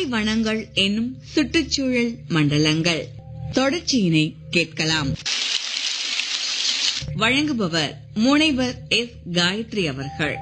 பாலைவனங்கள் என்னும் சுற்றுச்சூழல் மண்டலங்கள் தொடர்ச்சியினை கேட்கலாம் வழங்குபவர் முனைவர் எஸ் காயத்ரி அவர்கள்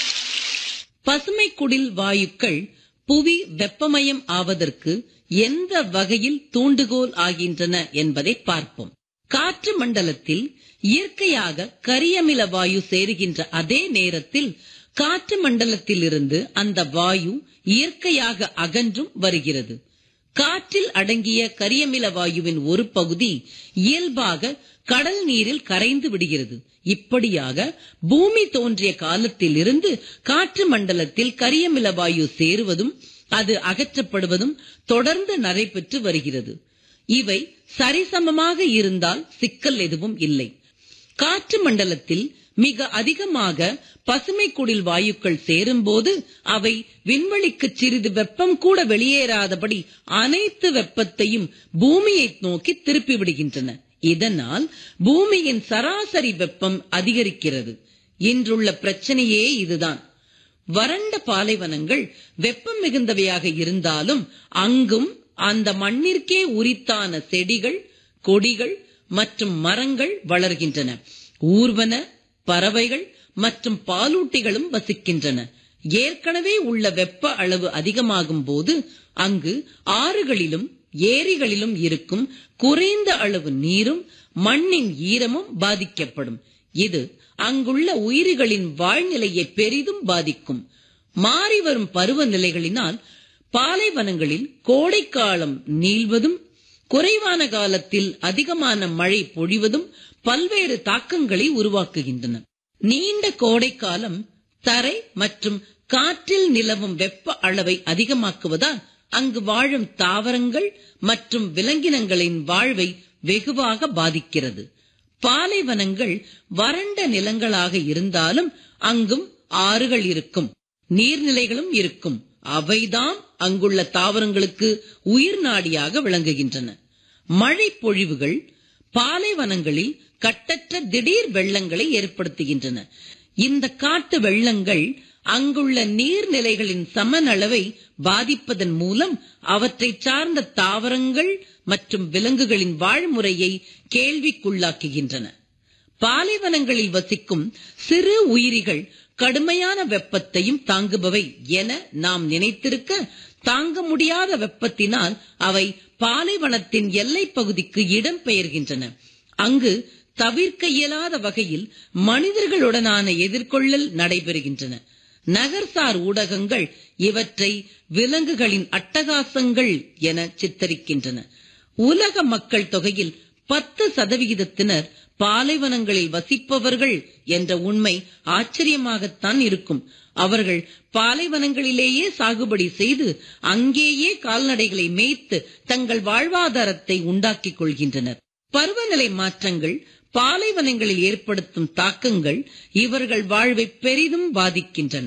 பசுமை குடில் வாயுக்கள் புவி வெப்பமயம் ஆவதற்கு எந்த வகையில் தூண்டுகோல் ஆகின்றன என்பதை பார்ப்போம் காற்று மண்டலத்தில் இயற்கையாக கரியமில வாயு சேருகின்ற அதே நேரத்தில் காற்று மண்டலத்திலிருந்து அந்த வாயு இயற்கையாக அகன்றும் வருகிறது காற்றில் அடங்கிய கரியமில வாயுவின் ஒரு பகுதி இயல்பாக கடல் நீரில் கரைந்து விடுகிறது இப்படியாக பூமி தோன்றிய காலத்தில் இருந்து காற்று மண்டலத்தில் கரியமில வாயு சேருவதும் அது அகற்றப்படுவதும் தொடர்ந்து நடைபெற்று வருகிறது இவை சரிசமமாக இருந்தால் சிக்கல் எதுவும் இல்லை காற்று மண்டலத்தில் மிக அதிகமாக பசுமை குடில் வாயுக்கள் சேரும்போது அவை விண்வெளிக்கு சிறிது வெப்பம் கூட வெளியேறாதபடி அனைத்து வெப்பத்தையும் பூமியை நோக்கி திருப்பி விடுகின்றன இதனால் பூமியின் சராசரி வெப்பம் அதிகரிக்கிறது இன்றுள்ள பிரச்சனையே இதுதான் வறண்ட பாலைவனங்கள் வெப்பம் மிகுந்தவையாக இருந்தாலும் அங்கும் அந்த மண்ணிற்கே உரித்தான செடிகள் கொடிகள் மற்றும் மரங்கள் வளர்கின்றன ஊர்வன பறவைகள் மற்றும் பாலூட்டிகளும் வசிக்கின்றன ஏற்கனவே உள்ள வெப்ப அளவு அதிகமாகும் போது அங்கு ஆறுகளிலும் ஏரிகளிலும் இருக்கும் குறைந்த அளவு நீரும் மண்ணின் ஈரமும் பாதிக்கப்படும் இது அங்குள்ள உயிரிகளின் வாழ்நிலையை பெரிதும் பாதிக்கும் மாறிவரும் பருவநிலைகளினால் பாலைவனங்களில் கோடைக்காலம் நீள்வதும் குறைவான காலத்தில் அதிகமான மழை பொழிவதும் பல்வேறு தாக்கங்களை உருவாக்குகின்றன நீண்ட கோடைக்காலம் தரை மற்றும் காற்றில் நிலவும் வெப்ப அளவை அதிகமாக்குவதால் அங்கு வாழும் தாவரங்கள் மற்றும் விலங்கினங்களின் வாழ்வை வெகுவாக பாதிக்கிறது பாலைவனங்கள் வறண்ட நிலங்களாக இருந்தாலும் அங்கும் ஆறுகள் இருக்கும் நீர்நிலைகளும் இருக்கும் அவைதாம் அங்குள்ள தாவரங்களுக்கு உயிர் நாடியாக விளங்குகின்றன மழை பொழிவுகள் பாலைவனங்களில் கட்டற்ற திடீர் வெள்ளங்களை ஏற்படுத்துகின்றன இந்த காட்டு வெள்ளங்கள் அங்குள்ள நீர்நிலைகளின் சமநளவை பாதிப்பதன் மூலம் அவற்றை சார்ந்த தாவரங்கள் மற்றும் விலங்குகளின் வாழ்முறையை கேள்விக்குள்ளாக்குகின்றன பாலைவனங்களில் வசிக்கும் சிறு உயிரிகள் கடுமையான வெப்பத்தையும் தாங்குபவை என நாம் நினைத்திருக்க தாங்க முடியாத வெப்பத்தினால் அவை பாலைவனத்தின் எல்லை பகுதிக்கு இடம் பெயர்கின்றன அங்கு தவிர்க்க இயலாத வகையில் மனிதர்களுடனான எதிர்கொள்ளல் நடைபெறுகின்றன நகர்சார் ஊடகங்கள் இவற்றை விலங்குகளின் அட்டகாசங்கள் என சித்தரிக்கின்றன உலக மக்கள் தொகையில் பத்து சதவிகிதத்தினர் பாலைவனங்களில் வசிப்பவர்கள் என்ற உண்மை ஆச்சரியமாகத்தான் இருக்கும் அவர்கள் பாலைவனங்களிலேயே சாகுபடி செய்து அங்கேயே கால்நடைகளை மேய்த்து தங்கள் வாழ்வாதாரத்தை உண்டாக்கிக் கொள்கின்றனர் பருவநிலை மாற்றங்கள் பாலைவனங்களில் ஏற்படுத்தும் தாக்கங்கள் இவர்கள் வாழ்வை பெரிதும் பாதிக்கின்றன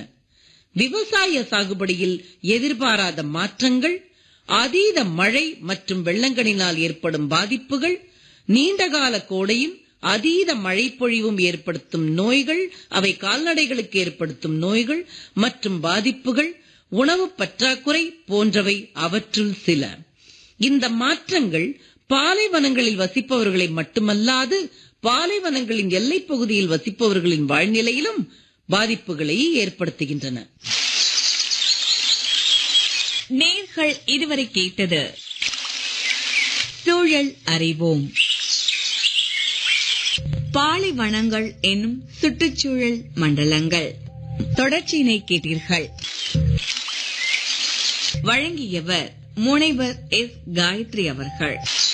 விவசாய சாகுபடியில் எதிர்பாராத மாற்றங்கள் அதீத மழை மற்றும் வெள்ளங்களினால் ஏற்படும் பாதிப்புகள் நீண்டகால கோடையும் அதீத மழைப்பொழிவும் ஏற்படுத்தும் நோய்கள் அவை கால்நடைகளுக்கு ஏற்படுத்தும் நோய்கள் மற்றும் பாதிப்புகள் உணவு பற்றாக்குறை போன்றவை அவற்றுள் சில இந்த மாற்றங்கள் பாலைவனங்களில் வசிப்பவர்களை மட்டுமல்லாது பாலைவனங்களின் எல்லைப் பகுதியில் வசிப்பவர்களின் வாழ்நிலையிலும் பாதிப்புகளை ஏற்படுத்துகின்றன நேர்கள் இதுவரை கேட்டது சூழல் அறிவோம் பாலைவனங்கள் என்னும் சுற்றுச்சூழல் மண்டலங்கள் தொடர்ச்சியினை கேட்டீர்கள் வழங்கியவர் முனைவர் எஸ் காயத்ரி அவர்கள்